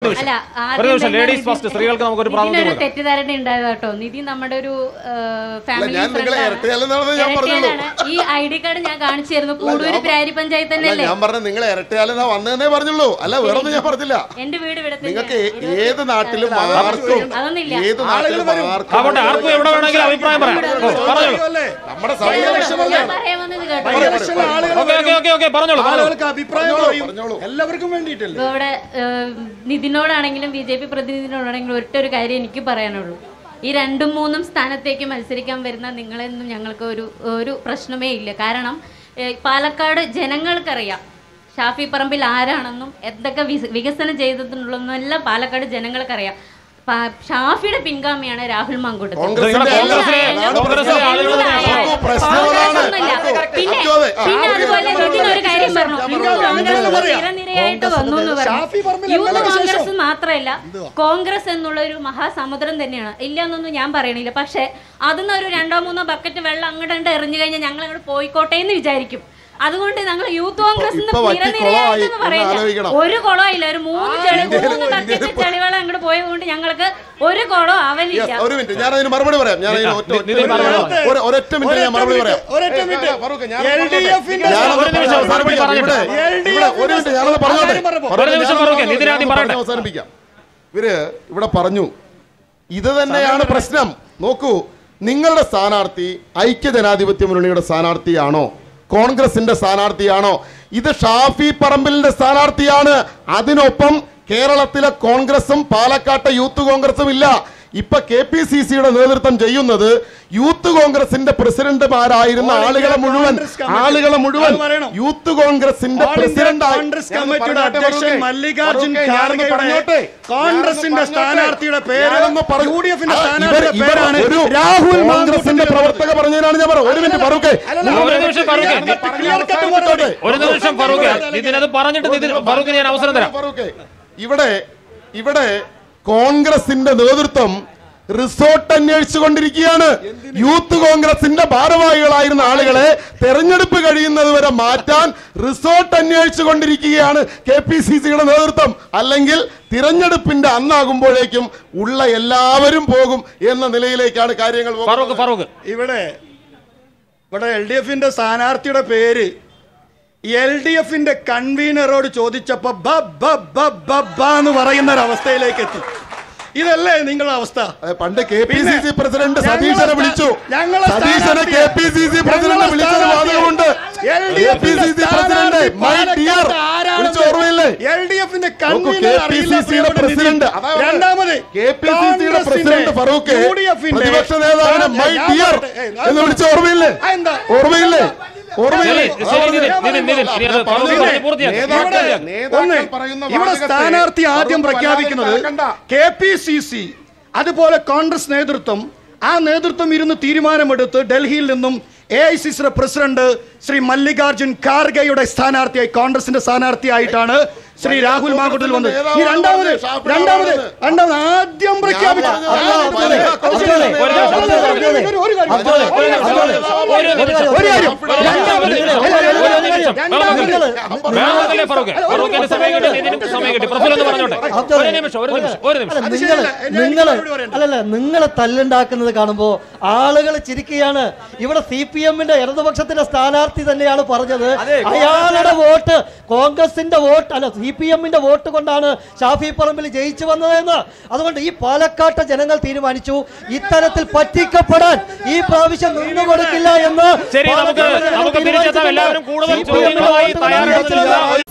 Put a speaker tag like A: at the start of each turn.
A: നിമിഷം
B: അല്ല,
A: ഒരു
B: ആദ്യം
A: നിമിഷം
B: തന്നെ
A: ലേഡീസ് ഫസ്റ്റ് സ്ത്രീകൾക്ക് നമുക്കൊരു പ്രാമുഖ്യം
B: ഇതിനൊരു
A: കൊടുക്കാം
B: തെറ്റിദ്ധാരണ ഉണ്ടായത് കേട്ടോ നിധി നമ്മുടെ ഒരു ഫാമിലി
C: ഞാൻ നിങ്ങളെ ഇരട്ടയാലെന്നാണ് ഞാൻ പറഞ്ഞുള്ളൂ.
B: ഈ ഐ ഡി കാർഡ് ഞാൻ കാണിച്ചു തരുന്നു കൂടൂര് പ്രാരി പഞ്ചായത്ത്
C: അല്ല
B: തന്നെയല്ലേ
C: ഞാൻ പറഞ്ഞ നിങ്ങളെ ഇരട്ടയാലെന്നാ വന്നതെന്നേ പറഞ്ഞുള്ളൂ അല്ല വേറെ ഒന്നും ഞാൻ പറഞ്ഞില്ല
B: എന്റെ വീട് ഇവിടെ
C: നിങ്ങൾക്ക്
B: തന്നെയാണ്.
C: ഏത് നാട്ടിലും ആർക്കും
B: അതൊന്നുമില്ല
C: ഏത് നാട്ടിലും ആർക്കും
A: ആവട്ടെ ആർക്കും എവിടെ വേണമെങ്കിലും അഭിപ്രായം പറയാം ഓ, പറഞ്ഞോളൂ
C: നമ്മുടെ സമയം
B: ഞാൻ പറയാൻ വന്നത് കേട്ടോ
D: ഭരണപക്ഷമുള്ള ആളുകൾ
A: ഓക്കെ ഓക്കെ ഓക്കെ ഓക്കെ പറഞ്ഞോളൂ പറഞ്ഞോളൂ
D: ആളുകൾക്ക് അഭിപ്രായം
C: പറഞ്ഞോളൂ,
D: പറയും
C: പറഞ്ഞോളൂ.
D: എല്ലാവർക്കും വേണ്ടിയിട്ടല്ലേ
B: ഇപ്പൊ ഇവിടെ ഏഹ്, നിതിനോടാണെങ്കിലും ബി ജെ പി പ്രതിനിധിനോടാണെങ്കിലും ഒറ്റ ഒരു കാര്യം എനിക്ക് പറയാനുള്ളൂ ഈ രണ്ടും മൂന്നും സ്ഥാനത്തേക്ക് മത്സരിക്കാൻ വരുന്ന നിങ്ങളെന്നും ഞങ്ങൾക്ക് ഒരു ഒരു പ്രശ്നമേ ഇല്ല കാരണം ഏഹ്, പാലക്കാട് ജനങ്ങൾക്കറിയാം ഷാഫി പറമ്പിൽ ആരാണെന്നും എന്തൊക്കെ വിക- വികസനം ചെയ്തിട്ടുള്ളതെന്നും എല്ലാം പാലക്കാട് ജനങ്ങൾക്കറിയാം പാ- ഷാഫിയുടെ പിൻഗാമിയാണ് രാഹുൽ മാങ്കൂട്ടത്തിൽ
C: കോൺഗ്രസിന്റെ
A: നിങ്ങളുടെ കോൺഗ്രസിലെ കോൺഗ്രസിലെ ആളുകൾ
B: എന്തായാലും
C: പ്രശ്നങ്ങളാണ്.
B: കോൺഗ്രസ് ഒന്നുമില്ല. പിന്നെ
C: അതെ, ആ,
B: പിന്നെ
C: ആ,
B: അതുപോലെ
C: ആ,
B: നിതിൻ ഒരു കാര്യം പറഞ്ഞു
C: ഞാൻ
B: യൂത്ത്
C: പറഞ്ഞു.
B: കോൺഗ്രസ്
D: നിങ്ങൾ പറയാം.
B: നിരനിരയായിട്ട് വന്നു എന്ന്
D: ഷാഫി പറമ്പിൽ
B: പറഞ്ഞു യൂത്ത്
D: എന്താണ് വിശേഷം?
B: കോൺഗ്രസ് മാത്രമല്ല കോൺഗ്രസ് എന്നുള്ള ഒരു മഹാസമുദ്രം തന്നെയാണ് ഇല്ല എന്നൊന്നും ഞാൻ പറയണില്ല പക്ഷെ അതിന്ന് ഒരു രണ്ടോ മൂന്നോ ബക്കറ്റ് വെള്ളം അങ്ങോട്ട് എറിഞ്ഞു കഴിഞ്ഞാൽ ഞങ്ങൾ അങ്ങോട്ട് പോയിക്കോട്ടെ എന്ന് വിചാരിക്കും അതുകൊണ്ട് ഞങ്ങൾ യൂത്ത് കോൺഗ്രസ്
C: ഇപ്പൊ വറ്റി കുളമായി എന്ന്
B: പറയില്ല
C: ആലോചിക്കണം.
B: ഒരു കുളമില്ല ഒരു മൂന്ന് ചെളി
C: ഇന്ത്യയിൽ-
B: മൂന്ന് ബക്കറ്റ്
C: ഇന്ത്യയിൽ ഇപ്പൊ-
B: ചെളിവെള്ളം അങ്ങോട്ട് പോയതുകൊണ്ട് ഞങ്ങൾക്ക് ഒരു കുളം
C: Yes,
B: ആവലില്ല
C: ഒരു മിനിറ്റ് ഞാൻ അതിന് മറുപടി പറയാം ഞാൻ അതിന് ഒറ്റ ഒറ്റ
A: നിതിൻ
C: മിനിറ്റ്
A: മറുപടി
C: പറയാം. ഒരു- ഒരൊറ്റ മിനിറ്റ് ഞാൻ മറുപടി പറയാം
D: ഒരൊറ്റ
C: ഏ,
D: മിനിറ്റ്.
C: ഫാറൂഖ്, ഞാൻ
D: LDF
C: പറഞ്ഞോട്ടെ.
D: ന്റെ
C: ഞാനൊന്ന്
A: ഒരു നിമിഷം
C: അവസാനിപ്പിക്കാം.
A: പറഞ്ഞിട്ട്.
C: ഇവിടെ- ഇവിടെ ഒരു മിനിറ്റ് ഞാനത് പറഞ്ഞോട്ടെ
D: കാര്യം പറഞ്ഞപ്പോ.
A: ഒരു നിമിഷം ഫാറൂഖ്, നിതിൻ ആദ്യം
C: ഞാനൊന്ന്
A: പറയട്ടെ.
C: പറഞ്ഞ് അവസാനിപ്പിക്കാം ഇവര് ഇവിടെ പറഞ്ഞു ഇത് തന്നെയാണ് പ്രശ്നം നോക്കൂ നിങ്ങളുടെ സ്ഥാനാർത്ഥി ഐക്യ ജനാധിപത്യ മുന്നണിയുടെ സ്ഥാനാർത്ഥിയാണോ കോൺഗ്രസിന്റെ സ്ഥാനാർത്ഥിയാണോ ഇത് ഷാഫി പറമ്പിലിന്റെ സ്ഥാനാർത്ഥിയാണ് അതിനൊപ്പം കേരളത്തിലെ കോൺഗ്രസും പാലക്കാട്ടെ യൂത്ത് കോൺഗ്രസും ഇല്ല ഇപ്പൊ കെ പി സി സിയുടെ നേതൃത്വം ചെയ്യുന്നത് യൂത്ത് കോൺഗ്രസിന്റെ പ്രസിഡന്റുമാരായിരുന്ന
D: All India
C: ആളുകളെ മുഴുവൻ
D: Congress Committee.
C: ആളുകളെ മുഴുവൻ
D: അത് പറയണം.
C: യൂത്ത് കോൺഗ്രസിന്റെ
D: All India
C: പ്രസിഡന്റ്
D: കോൺഗ്രസ് കമ്മിറ്റിയുടെ അധ്യക്ഷൻ മല്ലികാർജുൻ ഖാർഗെയുടെ കോൺഗ്രസിന്റെ സ്ഥാനാർത്ഥിയുടെ പേര് യു ഡി എഫിന്റെ സ്ഥാനാർത്ഥിയുടെ പേരാണ് രാഹുൽ
C: കോൺഗ്രസിന്റെ പ്രവർത്തക പറഞ്ഞതിനാണ് ഞാൻ പറഞ്ഞത് ഒരു മിനിറ്റ് പറൂക്കെ
A: ഒരു നിമിഷം ഫറൂഖ്
D: ക്ലിയർ കട്ട് മറുപടി
A: ഒരു നിമിഷം ഫറൂഖ് നിതിൻ അത് പറഞ്ഞിട്ട് നിതിൻ ഫറൂഖിന് ഞാൻ അവസരം തരാം
C: ഫറൂഖെ, ഇവിടെ ഇവിടെ കോൺഗ്രസിന്റെ നേതൃത്വം റിസോർട്ട് അന്വേഷിച്ചുകൊണ്ടിരിക്കുകയാണ് യൂത്ത് കോൺഗ്രസിന്റെ ഭാരവാഹികളായിരുന്ന ആളുകളെ തെരഞ്ഞെടുപ്പ് കഴിയുന്നത് വരെ മാറ്റാൻ റിസോർട്ട് അന്വേഷിച്ചുകൊണ്ടിരിക്കുകയാണ് കെ പി സി സിയുടെ നേതൃത്വം അല്ലെങ്കിൽ തിരഞ്ഞെടുപ്പിന്റെ അന്നാകുമ്പോഴേക്കും ഉള്ള എല്ലാവരും പോകും എന്ന നിലയിലേക്കാണ് കാര്യങ്ങൾ പോകുന്നത്.
A: ഫറൂഖ് ഫറൂഖ്
D: ഇവിടെ ഇവിടെ എൽ ഡി എഫിന്റെ സ്ഥാനാർത്ഥിയുടെ പേര് എൽ ഡി എഫിന്റെ കൺവീനറോട് ചോദിച്ചപ്പോ ബ ബ ബ ബ ബ എന്ന് പറയുന്ന ഒരു അവസ്ഥയിലേക്ക് എത്തി ഇതല്ലേ നിങ്ങളുടെ അവസ്ഥ
C: അതെ, പണ്ട് കെ പി സി
D: പിന്നെ
C: സി പ്രസിഡന്റ്
D: ഞങ്ങളെ
C: സതീശനെ
D: സ്ഥാ-
C: വിളിച്ചു
D: ഞങ്ങളെ
C: സതീശനെ
D: സ്ഥാനാർത്ഥി-
C: K P C C president
D: ഞങ്ങളെ
C: വിളിച്ചൊരു
D: സ്ഥാനാർത്ഥി-
C: വാദകമുണ്ട്
D: LDF
C: K P C C president my dear വിളിച്ച ഓർമ്മയില്ലേ
D: എൽ ഡി എഫിന്റെ
C: നോക്കൂ, കെ പി സി സിയുടെ പ്രസിഡന്റ് അതാ പറഞ്ഞത്.
D: രണ്ടാമത്
C: കെ പി സി സിയുടെ പ്രസിഡന്റ് ഫറൂഖ് പ്രതിപക്ഷ നേതാവിനെ മൈ ഡിയർ എന്ന് വിളിച്ച ഓർമ്മയില്ലേ
D: എന്താ
C: ഓർമ്മയില്ലേ ഓർമ്മയില്ലേ
A: ശരി, ശരി, നിതിൻ, നിതിൻ, നിതിൻ, ഇനി അത് ഫറൂഖ് പറഞ്ഞ് പൂർത്തിയാക്ക്.
C: നേതാക്കൾ-
A: പൂർത്തിയാക്ക്.
C: നേതാക്കൾ
D: ഒന്ന്
C: പറയുന്ന
D: ഇവിടെ
C: വാചകത്തെ
D: സ്ഥാനാർത്ഥി ആദ്യം
C: ഫറൂഖ്
D: പ്രഖ്യാപിക്കുന്നത്
C: വല്ലാതെ കലക്കണ്ട.
D: കെ പി സി സി അതുപോലെ കോൺഗ്രസ് നേതൃത്വം ആ നേതൃത്വം ഇരുന്ന് തീരുമാനമെടുത്ത് ഡൽഹിയിൽ നിന്നും എ ഐ സി സിയുടെ പ്രസിഡന്റ് ശ്രീ മല്ലികാർജുൻ ഖാർഗെയുടെ സ്ഥാനാർത്ഥിയായി കോൺഗ്രസിന്റെ സ്ഥാനാർത്ഥിയായിട്ടാണ് ശ്രീ രാഹുൽ മാങ്കുട്ടിൽ വന്നത് ഈ രണ്ടാമത് രണ്ടാമത് രണ്ടാമത് ആദ്യം പ്രഖ്യാപിച്ച
A: ഒരു നിമിഷം
D: ഒരു കാര്യം
A: രണ്ടാമത് ഒരു നിമിഷം വേണമെന്നല്ലേ ഫറൂഖ് ഫറൂഖിന്റെ സമയം കിട്ടി നിതിനും സമയം കിട്ടി പ്രഫുൽ എന്ന് പറഞ്ഞോട്ടെ ഒരു നിമിഷം ഒരു നിമിഷം ഒരു നിമിഷം
D: അത്
E: നിങ്ങൾ
D: ശരിയല്ല. ഞാൻ
E: നിങ്ങൾ
D: മറുപടി പറയട്ടെ.
E: അല്ലല്ല നിങ്ങൾ തല്ലുണ്ടാക്കുന്നത് കാണുമ്പോൾ ആളുകൾ ചിരിക്കുകയാണ് ഇവിടെ സി പി എമ്മിന്റെ ഇടതുപക്ഷത്തിന്റെ സ്ഥാനാർത്ഥി തന്നെയാണ് പറഞ്ഞത് അയാളുടെ വോട്ട് കോൺഗ്രസിന്റെ വോട്ട് അല്ല സി പി എമ്മിന്റെ വോട്ട് കൊണ്ടാണ് ഷാഫി പറമ്പിൽ ജയിച്ചു വന്നതെന്ന് അതുകൊണ്ട് ഈ പാലക്കാട്ടെ ജനങ്ങൾ തീരുമാനിച്ചു ഇത്തരത്തിൽ പറ്റിക്കപ്പെടാൻ ഈ പ്രാവശ്യം നിന്നു കൊടുക്കില്ല എന്ന്
A: ശരി നമുക്ക്
E: പാലക്കാട്ടെ ജനങ്ങൾ
A: നമുക്ക് പിരിച്ചെത്താം എല്ലാവരും കൂടുതൽ
E: തീരുമാനിച്ചിട്ടുണ്ട്.
A: ചോദ്യങ്ങളുമായി
E: CPM ന്റെ വോട്ട്
A: തയ്യാറെടുത്തില്ല